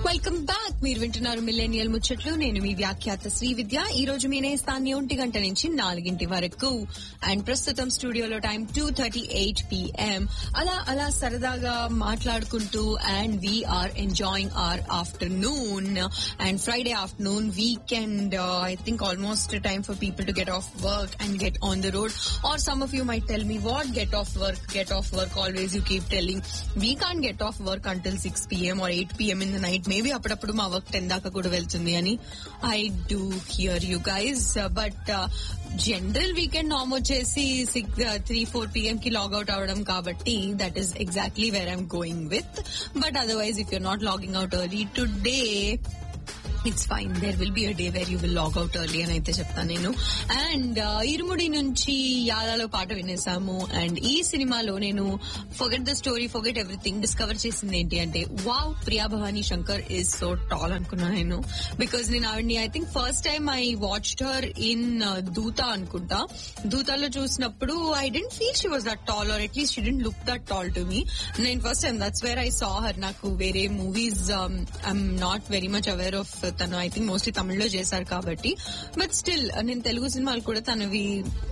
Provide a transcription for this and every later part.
Welcome back మీరు వింటున్నారు millennial ముచ్చట్లు నేను మీ వ్యాఖ్యాత శ్రీ విద్య ఈ రోజు మీ నేస్తాన్ని ఒంటి గంట నుంచి నాలుగింటి వరకు అండ్ ప్రస్తుతం స్టూడియోలో time two thirty eight PM అలా అలా సరదాగా మాట్లాడుకుంటూ and we're enjoying our afternoon and Friday afternoon weekend I think almost time for people to get off work and get on the road or some of you might tell me what get off work get off work always you keep telling we can get off work until six PM or eight PM in the night maybe అప్పుడప్పుడు మా work ten దాకా కూడా వెళ్తుంది అని I do hear you guys but general weekend నామ్ వచ్చేసి six three four PM కి logout అవడం కాబట్టి that is exactly where I'm going with but otherwise if you're not logging out early today it's fine there will be a day where you will log out early అని అయితే చెప్తాను నేను and ఇరుముడి నుంచి యాదాలో పాట వినేసాము and ఈ సినిమాలో నేను forget the story forget everything discover చేసింది ఏంటి అంటే wow Priya Bhavani Shankar is so tall అనుకున్నాను నేను బికాస్ నేను ఆవిడ్ని I think first time I watched her in Dhootha అనుకుంటా దూతాలో చూసినప్పుడు I didn't feel she was that tall or at least she didn't look that tall to me నేను first time that's where I saw her నాకు వేరే movies I'm not very much aware of తను I think mostly తమిళ్లో చేశారు కాబట్టి but still నేను తెలుగు సినిమాలు కూడా తనవి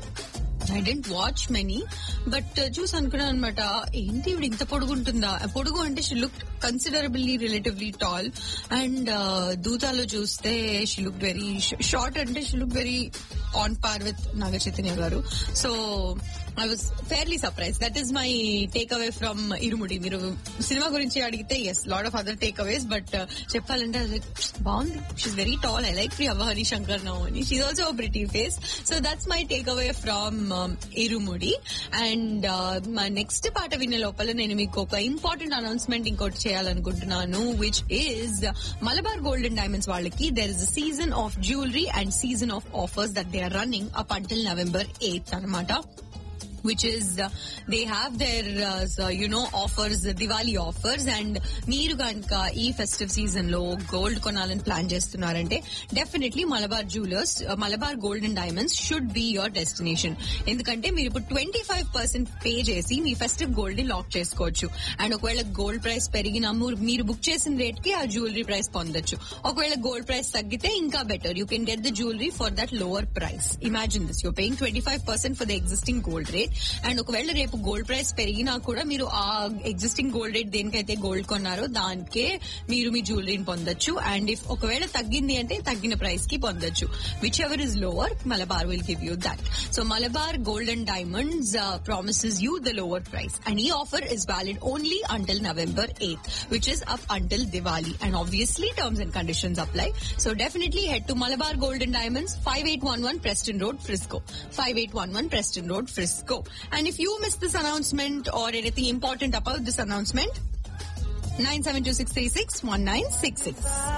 I didn't watch many but చూసి అనుకున్నాను అనమాట ఏంటి ఇవిడ ఇంత పొడుగుంటుందా పొడుగు అంటే she look considerably relatively tall and దూతాలో చూస్తే షీ లుక్ వెరీ షార్ట్ అంటే she look very on par with Naga Chaitanya గారు so I was fairly surprise that is my takeaway from Irumudi మీరు సినిమా గురించి అడిగితే yes lot of other take takeaways but చెప్పాలంటే అది బాగుంది she's very tall I like Priya Hari Shankar now అని she's also pretty face so that's my takeaway from Irumudi and మా next పాట వినే లోపల నేను మీకు ఒక ఇంపార్టెంట్ అనౌన్స్మెంట్ ఇంకోటి చేయాలనుకుంటున్నాను which is Malabar golden diamonds వాళ్ళకి there is season of jewellery and season of offers that they are running up until November eighth అనమాట which is uh, they have their uh, so, you know offers Diwali offers and మీరు కనుక ఈ festive season లో gold కొనాలని plan చేస్తున్నారంటే definitely Malabar jewellers Malabar gold and diamonds should be your destination ఎందుకంటే మీరు ఇప్పుడు ట్వంటీ ఫైవ్ పర్సెంట్ పే చేసి మీ ఫెస్టివ్ గోల్డ్ ని లాక్ చేసుకోవచ్చు అండ్ ఒకవేళ గోల్డ్ ప్రైస్ పెరిగినా మీరు బుక్ చేసిన రేట్ కి ఆ జ్యువెలరీ ప్రైస్ పొందొచ్చు ఒకవేళ గోల్డ్ ప్రైస్ తగ్గితే ఇంకా better you can get the jewellery for that lower price imagine this you're paying twenty five percent for the existing gold rate and ఒకవేళ రేపు గోల్డ్ ప్రైస్ పెరిగినా కూడా మీరు ఆ ఎగ్జిస్టింగ్ గోల్డ్ రేట్ దేనికైతే గోల్డ్ కొన్నారో దానికే మీరు మీ జ్యువెలరీని పొందొచ్చు అండ్ ఇఫ్ ఒకవేళ తగ్గింది అంటే తగ్గిన ప్రైస్ కి పొందొచ్చు whichever is lower Malabar will give you that so Malabar gold and diamonds promises you the lower price and ఈ offer is valid only until November eighth which is up until Diwali and obviously terms and conditions apply so definitely head to Malabar gold and diamonds five eight one one Preston road Frisco five eight one one Preston road Frisco And if you missed this announcement or anything important about this announcement, 972-636-1966.